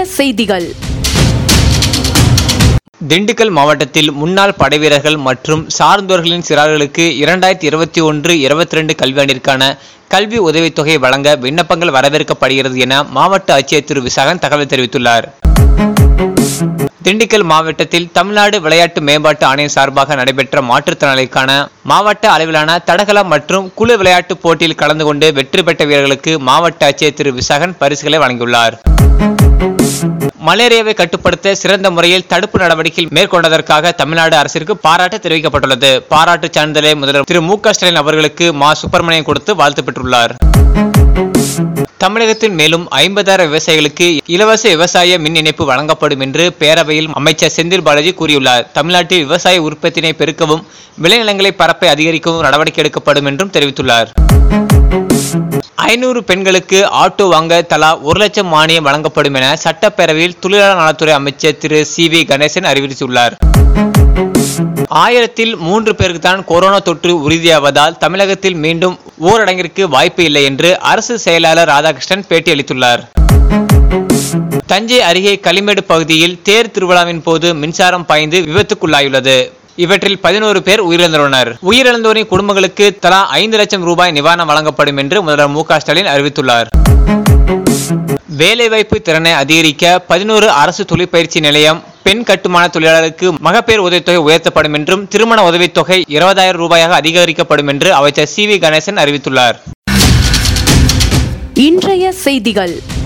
செய்திகள் திண்டுக்கல் மாவட்டத்தில் முன்னாள் படைவீரர்கள் மற்றும் சார்ந்தோர்களின் சிறார்களுக்கு இரண்டாயிரத்தி இருபத்தி ஒன்று இருபத்தி ரெண்டு கல்வியாண்டிற்கான கல்வி உதவித்தொகை வழங்க விண்ணப்பங்கள் வரவேற்கப்படுகிறது என மாவட்ட ஆட்சியர் திரு விசாகன் தகவல் தெரிவித்துள்ளார் திண்டுக்கல் மாவட்டத்தில் தமிழ்நாடு விளையாட்டு மேம்பாட்டு ஆணையம் சார்பாக நடைபெற்ற மாற்றுத்திறனாளிக்கான மாவட்ட அளவிலான தடகள மற்றும் குழு விளையாட்டு போட்டியில் கலந்து கொண்டு வெற்றி பெற்ற வீரர்களுக்கு மாவட்ட ஆட்சியர் திரு விசாகன் பரிசுகளை வழங்கியுள்ளார் மலேரியாவை கட்டுப்படுத்த சிறந்த முறையில் தடுப்பு நடவடிக்கை மேற்கொண்டதற்காக தமிழ்நாடு அரசிற்கு பாராட்டு தெரிவிக்கப்பட்டுள்ளது பாராட்டு சான்றிதழை முதல்வர் திரு மு க ஸ்டாலின் அவர்களுக்கு மா சுப்பிரமணியன் கொடுத்து வாழ்த்து பெற்றுள்ளார் தமிழகத்தில் மேலும் ஐம்பதாயிரம் விவசாயிகளுக்கு இலவச விவசாய மின் இணைப்பு வழங்கப்படும் என்று பேரவையில் அமைச்சர் செந்தில் பாலாஜி கூறியுள்ளார் தமிழ்நாட்டில் விவசாய உற்பத்தினை பெருக்கவும் விளைநிலங்களை பரப்பை அதிகரிக்கவும் நடவடிக்கை எடுக்கப்படும் என்றும் தெரிவித்துள்ளார் ஐநூறு பெண்களுக்கு ஆட்டோ வாங்க தலா ஒரு லட்சம் மானியம் வழங்கப்படும் என சட்டப்பேரவையில் தொழிலாளர் நலத்துறை அமைச்சர் திரு சி வி கணேசன் அறிவித்துள்ளார் ஆயிரத்தில் மூன்று பேருக்கு தான் கொரோனா தொற்று உறுதியாவதால் தமிழகத்தில் மீண்டும் ஊரடங்கிற்கு வாய்ப்பு இல்லை என்று அரசு செயலாளர் ராதாகிருஷ்ணன் பேட்டியளித்துள்ளார் தஞ்சை அருகே களிமேடு பகுதியில் தேர் திருவிழாவின் போது மின்சாரம் பாய்ந்து விபத்துக்குள்ளாயுள்ளது இவற்றில் பதினோரு பேர் உயிரிழந்துள்ளனர் உயிரிழந்தோரின் குடும்பங்களுக்கு தலா ஐந்து லட்சம் ரூபாய் நிவாரணம் வழங்கப்படும் என்று முதல்வர் மு க ஸ்டாலின் அறிவித்துள்ளார் வேலைவாய்ப்பு திறனை அதிகரிக்க பதினோரு அரசு தொழிற்பயிற்சி நிலையம் பெண் கட்டுமான தொழிலாளருக்கு மகப்பேறு உதவித்தொகை உயர்த்தப்படும் என்றும் திருமண உதவித்தொகை இருபதாயிரம் ரூபாயாக அதிகரிக்கப்படும் என்று அமைச்சர் சி வி கணேசன் அறிவித்துள்ளார் இன்றைய செய்திகள்